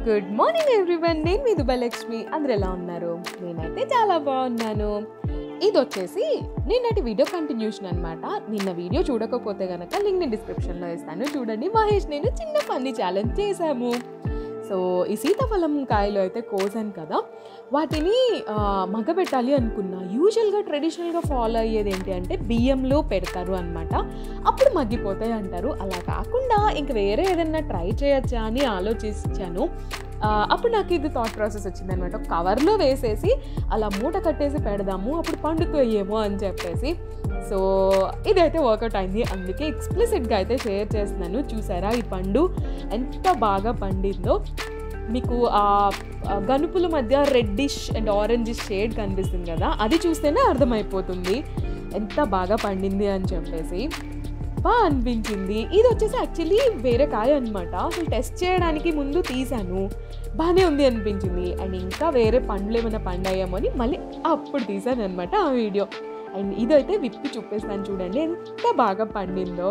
good morning everyone నేను మీ దుబ్బలక్ష్మి అందరు ఎలా ఉన్నారు నేనైతే చాలా బాగున్నాను ఇది వచ్చేసి నిన్నటి వీడియో కంటిన్యూషన్ అనమాట నిన్న వీడియో చూడకపోతే కనుక లింక్ నేను డిస్క్రిప్షన్లో ఇస్తాను చూడండి మహేష్ నేను చిన్న ఫన్నీ ఛాలెంజ్ చేశాము సో ఈ సీతాఫలం కాయలు అయితే కోసాను కదా వాటిని ఆ, మగ్గబెట్టాలి అనుకున్నా యూజువల్గా ట్రెడిషనల్గా ఫాలో అయ్యేది ఏంటి అంటే బియ్యంలో పెడతారు అనమాట అప్పుడు మగ్గిపోతాయి అంటారు అలా కాకుండా ఇంక వేరే ఏదైనా ట్రై చేయొచ్చా అని ఆలోచించాను ఆ, అప్పుడు నాకు ఇది థాట్ ప్రాసెస్ వచ్చింది అనమాట కవర్లో వేసేసి అలా మూట కట్టేసి పెడదాము అప్పుడు పండుతాయేమో అని చెప్పేసి సో ఇదైతే వర్కౌట్ అయింది అందుకే ఎక్స్ప్లిసిట్గా అయితే షేర్ చేస్తున్నాను చూసారా ఈ పండు ఎంత బాగా పండిందో మీకు ఆ ఆ గనుపుల మధ్య రెడ్డిష్ అండ్ ఆరెంజిష్ షేడ్ కనిపిస్తుంది కదా అది చూస్తేనే అర్థమైపోతుంది ఎంత బాగా పండింది అని చెప్పేసి బాగా అనిపించింది ఇది వచ్చేసి యాక్చువల్లీ వేరే కాయ అనమాట అసలు టెస్ట్ చేయడానికి ముందు తీసాను బాగానే ఉంది అనిపించింది అండ్ ఇంకా వేరే పండ్లు ఏమైనా పండాయేమో అని మళ్ళీ అప్పుడు తీసాను అనమాట ఆ వీడియో అండ్ ఇదైతే విప్పి చూపిస్తాను చూడండి ఎంత బాగా పండిందో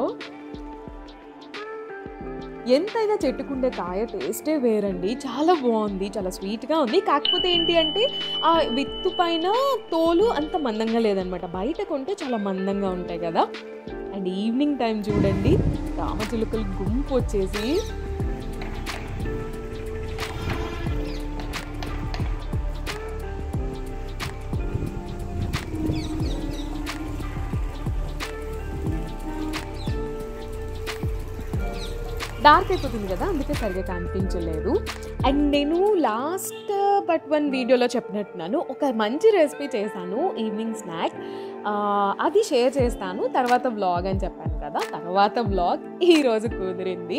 ఎంతైనా చెట్టుకుండే కాయ టేస్టే వేరండి చాలా బాగుంది చాలా స్వీట్గా ఉంది కాకపోతే ఏంటి అంటే ఆ విత్తు పైన తోలు అంత మందంగా లేదనమాట బయట కొంటే చాలా మందంగా ఉంటాయి కదా అండ్ ఈవినింగ్ టైం చూడండి రామచిలుకలు గుంపు వచ్చేసి డార్క్ అయిపోతుంది కదా అందుకే సరిగ్గా కనిపించలేదు అండ్ నేను లాస్ట్ బట్ వన్ వీడియోలో చెప్పినట్టున్నాను ఒక మంచి రెసిపీ చేశాను ఈవినింగ్ స్నాక్ అది షేర్ చేస్తాను తర్వాత వ్లాగ్ అని చెప్పాను కదా తర్వాత వ్లాగ్ ఈరోజు కుదిరింది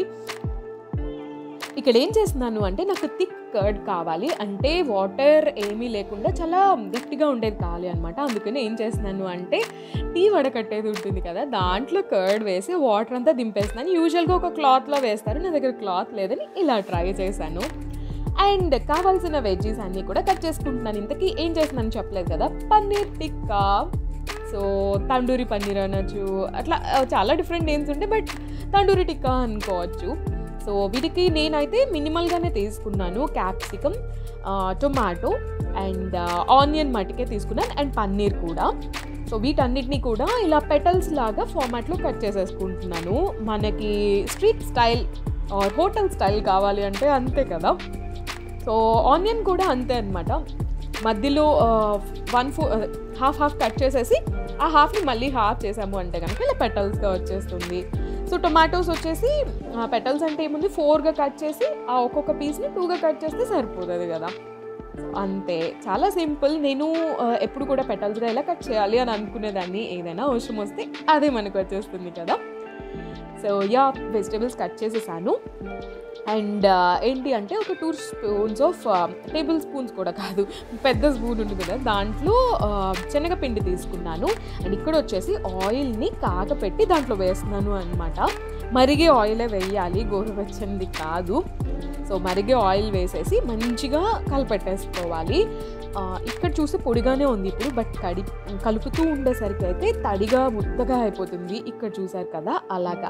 ఇక్కడ ఏం చేస్తున్నాను అంటే నాకు థిక్ కర్డ్ కావాలి అంటే వాటర్ ఏమీ లేకుండా చాలా గట్టిగా ఉండేది కావాలి అనమాట అందుకని ఏం చేస్తున్నాను అంటే టీ వడకట్టేది ఉంటుంది కదా దాంట్లో కర్డ్ వేసి వాటర్ అంతా దింపేస్తున్నాను యూజువల్గా ఒక క్లాత్లో వేస్తారు నా దగ్గర క్లాత్ లేదని ఇలా ట్రై చేశాను అండ్ కావాల్సిన వెజ్జీస్ అన్నీ కూడా కట్ చేసుకుంటున్నాను ఇంతకీ ఏం చేస్తున్నాను చెప్పలేదు కదా పన్నీర్ టిక్కా సో తండూరి పన్నీర్ అనొచ్చు అట్లా ఆ, చాలా డిఫరెంట్ నేమ్స్ ఉంటాయి బట్ తండూరి టిక్కా అనుకోవచ్చు సో వీటికి నేనైతే మినిమల్గానే తీసుకున్నాను క్యాప్సికమ్ టొమాటో అండ్ ఆనియన్ మటుకే తీసుకున్నాను అండ్ పన్నీర్ కూడా సో వీటన్నిటిని కూడా ఇలా పెటల్స్ లాగా ఫార్మాట్లో కట్ చేసేసుకుంటున్నాను మనకి street style or hotel style కావాలి అంటే అంతే కదా సో ఆనియన్ కూడా అంతే అనమాట మధ్యలో one four half half cut చేసేసి ఆ హాఫ్ని మళ్ళీ హాఫ్ చేసాము అంటే కనుక ఇలా పెటల్స్గా వచ్చేస్తుంది సో టొమాటోస్ వచ్చేసి పెటల్స్ అంటే ఏముంది ఫోర్గా కట్ చేసి ఆ ఒక్కొక్క పీస్ని టూగా కట్ చేస్తే సరిపోతుంది కదా అంతే చాలా సింపుల్ నేను ఆ, ఎప్పుడు కూడా పెటల్స్గా ఎలా కట్ చేయాలి అని అనుకునేదాన్ని ఏదైనా అవసరం వస్తే అదే మనకు వచ్చేస్తుంది కదా సో యా వెజిటేబుల్స్ కట్ చేసేసాను అండ్ ఏంటి అంటే ఒక two spoons of tablespoons కూడా కాదు పెద్ద స్పూన్ ఉంటుంది కదా దాంట్లో ఆ, శనగపిండి తీసుకున్నాను అండ్ ఇక్కడ వచ్చేసి ఆయిల్ని కాగపెట్టి దాంట్లో వేస్తున్నాను అనమాట మరిగే ఆయిలే వేయాలి గోరువెచ్చనిది కాదు సో మరిగే ఆయిల్ వేసేసి మంచిగా కలిపెట్టేసుకోవాలి ఆ, ఇక్కడ చూస్తే పొడిగానే ఉంది ఇప్పుడు బట్ కడి కలుపుతూ ఉండేసరికి అయితే తడిగా ముద్దగా అయిపోతుంది ఇక్కడ చూసారు కదా అలాగా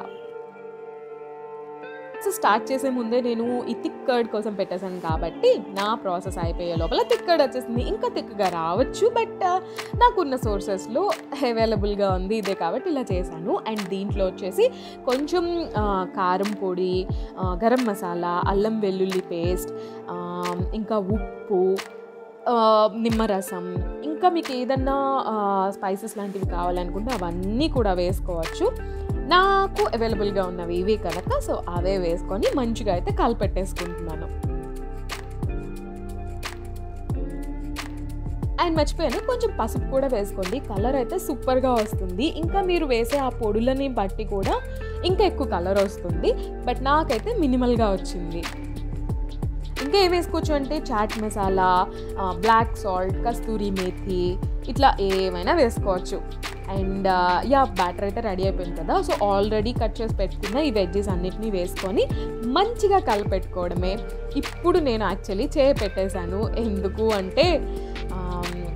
సో స్టార్ట్ చేసే ముందే నేను ఈ థిక్ కర్డ్ కోసం పెట్టేశాను కాబట్టి నా ప్రాసెస్ అయిపోయే లోపల థిక్ కర్డ్ వచ్చేసింది ఇంకా థిక్గా రావచ్చు బట్ నాకున్న సోర్సెస్లో అవైలబుల్గా ఉంది ఇదే కాబట్టి ఇలా చేశాను అండ్ దీంట్లో వచ్చేసి కొంచెం ఆ, కారం పొడి ఆ, గరం మసాలా అల్లం వెల్లుల్లి పేస్ట్ ఆ, ఇంకా ఉప్పు ఆ, నిమ్మరసం ఇంకా మీకు ఏదన్నా స్పైసెస్ లాంటివి కావాలనుకుంటే అవన్నీ కూడా వేసుకోవచ్చు నాకు అవైలబుల్గా ఉన్నవి ఇవి కనుక సో అవే వేసుకొని మంచిగా అయితే కలిపెట్టేసుకుంటున్నాను అండ్ మర్చిపోయాను కొంచెం పసుపు కూడా వేసుకోండి కలర్ అయితే సూపర్గా వస్తుంది ఇంకా మీరు వేసే ఆ పొడులని బట్టి కూడా ఇంకా ఎక్కువ కలర్ వస్తుంది బట్ నాకైతే మినిమల్గా వచ్చింది ఇంకా ఏం వేసుకోవచ్చు అంటే చాట్ మసాలా ఆ, బ్లాక్ సాల్ట్ కస్తూరి మేథి ఇట్లా ఏమైనా వేసుకోవచ్చు అండ్ ఆ, యా బ్యాటర్ అయితే రెడీ అయిపోయింది కదా సో ఆల్రెడీ కట్ చేసి పెట్టుకున్న ఈ వెజ్జెస్ అన్నిటిని వేసుకొని మంచిగా కలిపెట్టుకోవడమే ఇప్పుడు నేను యాక్చువల్లీ చేయ పెట్టేశాను ఎందుకు అంటే ఆ,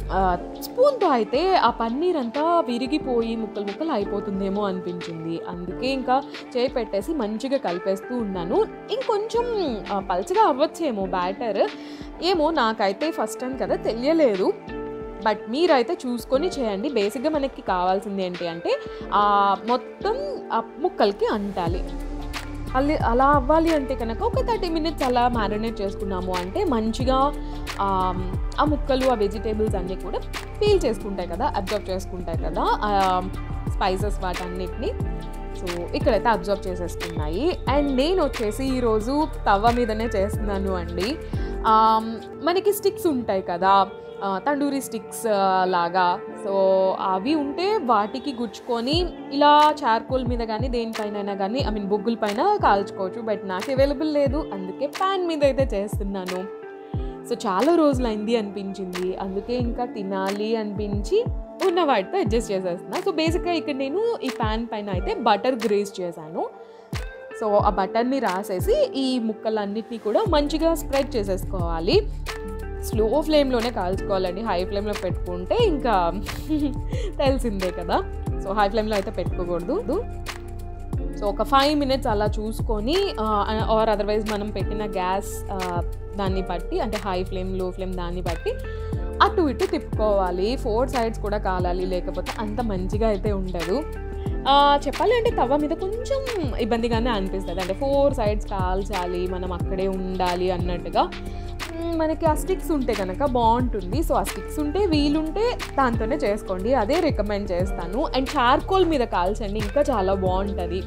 స్పూన్తో అయితే ఆ పన్నీర్ అంతా విరిగిపోయి ముక్కలు ముక్కలు అయిపోతుందేమో అనిపించింది అందుకే ఇంకా చేయి పెట్టేసి మంచిగా కలిపేస్తూ ఉన్నాను ఇంకొంచెం ఆ, పల్చగా అవ్వచ్చేమో బ్యాటర్ ఏమో నాకైతే ఫస్ట్ టైం కదా తెలియలేదు బట్ మీరైతే చూసుకొని చేయండి బేసిక్గా మనకి కావాల్సింది ఏంటి అంటే ఆ మొత్తం ఆ ముక్కలకి అంటాలి అల్లి అలా అవ్వాలి అంటే కనుక ఒక థర్టీ మినిట్స్ అలా మ్యారినేట్ చేసుకున్నాము అంటే మంచిగా ఆ, ఆ ముక్కలు ఆ వెజిటేబుల్స్ అన్నీ కూడా పీల్ చేసుకుంటాయి కదా అబ్జర్వ్ చేసుకుంటాయి కదా స్పైసెస్ వాటన్నిటిని సో ఇక్కడైతే అబ్జర్వ్ చేసేస్తున్నాయి అండ్ నేను వచ్చేసి ఈరోజు తవ్వ మీదనే చేస్తున్నాను అండి ఆ, మనకి స్టిక్స్ ఉంటాయి కదా ఆ, తండూరి స్టిక్స్ ఆ, లాగా సో అవి ఉంటే వాటికి గుచ్చుకొని ఇలా చార్కోల్ మీద కానీ దేనిపైన కానీ ఐ మీన్ బొగ్గుల పైన కాల్చుకోవచ్చు బట్ నాకు అవైలబుల్ లేదు అందుకే ప్యాన్ మీద అయితే చేస్తున్నాను సో చాలా రోజులైంది అనిపించింది అందుకే ఇంకా తినాలి అనిపించి ఉన్న వాటితో అడ్జస్ట్ చేసేస్తున్నా సో బేసిక్గా ఇక్కడ నేను ఈ ప్యాన్ పైన అయితే బటర్ గ్రేస్ చేశాను సో ఆ బటర్ని రాసేసి ఈ ముక్కలన్నిటినీ కూడా మంచిగా స్ప్రెడ్ చేసేసుకోవాలి స్లో ఫ్లేమ్లోనే కాల్చుకోవాలండి హై ఫ్లేమ్లో పెట్టుకుంటే ఇంకా తెలిసిందే కదా సో హై ఫ్లేమ్లో అయితే పెట్టుకోకూడదు సో ఒక ఫైవ్ మినిట్స్ అలా చూసుకొని ఆర్ అదర్వైజ్ మనం పెట్టిన గ్యాస్ దాన్ని బట్టి అంటే హై ఫ్లేమ్ లో ఫ్లేమ్ దాన్ని బట్టి అటు ఇటు తిప్పుకోవాలి ఫోర్ సైడ్స్ కూడా కాలాలి లేకపోతే అంత మంచిగా అయితే ఉండదు ఆ, చెప్పాలి అంటే తవ్వ మీద కొంచెం ఇబ్బందిగానే అనిపిస్తుంది అంటే ఫోర్ సైడ్స్ కాల్చాలి మనం అక్కడే ఉండాలి అన్నట్టుగా మ్, మనకి ఆ స్టిక్స్ ఉంటే కనుక బాగుంటుంది సో ఆ స్టిక్స్ ఉంటే వీలుంటే దాంతోనే చేసుకోండి అదే రికమెండ్ చేస్తాను అండ్ చార్కోల్ మీద కాల్చండి ఇంకా చాలా బాగుంటుంది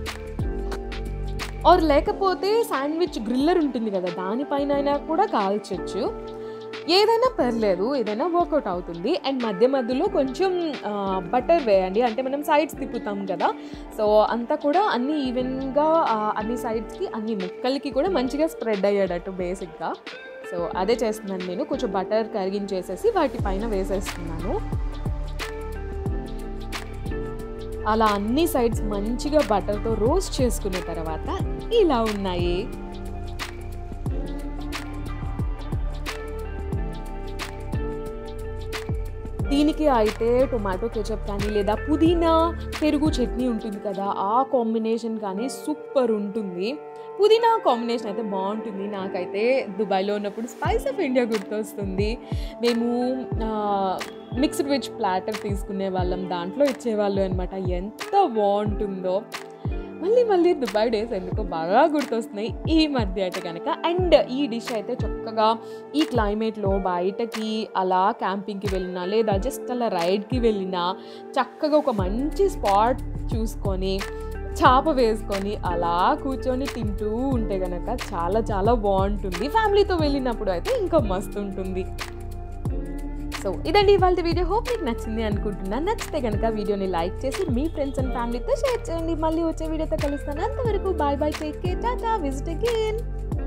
ఆర్ లేకపోతే శాండ్విచ్ గ్రిల్లర్ ఉంటుంది కదా దానిపైన అయినా కూడా కాల్చొచ్చు ఏదైనా పర్లేదు ఏదైనా వర్కౌట్ అవుతుంది అండ్ మధ్య మధ్యలో కొంచెం బటర్ వేయండి అంటే మనం సైడ్స్ తిప్పుతాం కదా సో అంతా కూడా అన్ని ఈవెన్గా అన్ని సైడ్స్కి అన్ని ముక్కలకి కూడా మంచిగా స్ప్రెడ్ అయ్యేటట్టు బేసిక్గా సో అదే చేస్తున్నాను నేను కొంచెం బటర్ కరిగించేసేసి వాటిపైన వేసేస్తున్నాను అలా అన్ని సైడ్స్ మంచిగా బటర్తో రోస్ట్ చేసుకున్న తర్వాత ఇలా ఉన్నాయి దీనికి అయితే టొమాటో కెచప్ కానీ లేదా పుదీనా పెరుగు చట్నీ ఉంటుంది కదా ఆ కాంబినేషన్ కానీ సూపర్ ఉంటుంది పుదీనా కాంబినేషన్ అయితే బాగుంటుంది నాకైతే దుబాయ్లో ఉన్నప్పుడు స్పైస్ ఆఫ్ ఇండియా గుర్తొస్తుంది మేము మిక్స్డ్ వెజ్ ప్లాటర్ తీసుకునే వాళ్ళం దాంట్లో ఇచ్చేవాళ్ళు అనమాట ఎంత బాగుంటుందో మళ్ళీ మళ్ళీ దుబాయ్ డేస్ ఎందుకో బాగా గుర్తొస్తున్నాయి ఈ మధ్య అయితే కనుక అండ్ ఈ డిష్ అయితే చక్కగా ఈ క్లైమేట్లో బయటకి అలా క్యాంపింగ్కి వెళ్ళినా లేదా జస్ట్ అలా రైడ్కి వెళ్ళినా చక్కగా ఒక మంచి స్పాట్ చూసుకొని చాప వేసుకొని అలా కూర్చొని తింటూ ఉంటే కనుక చాలా చాలా బాగుంటుంది ఫ్యామిలీతో వెళ్ళినప్పుడు అయితే ఇంకా మస్తు ఉంటుంది సో ఇదండి ఇవాళ వీడియో హోప్ మీకు నచ్చింది అనుకుంటున్నా నచ్చితే కనుక వీడియోని లైక్ చేసి మీ ఫ్రెండ్స్ అండ్ ఫ్యామిలీతో షేర్ చేయండి మళ్ళీ వచ్చే వీడియోతో కలుస్తాను అంతవరకు bye bye take care tata visit again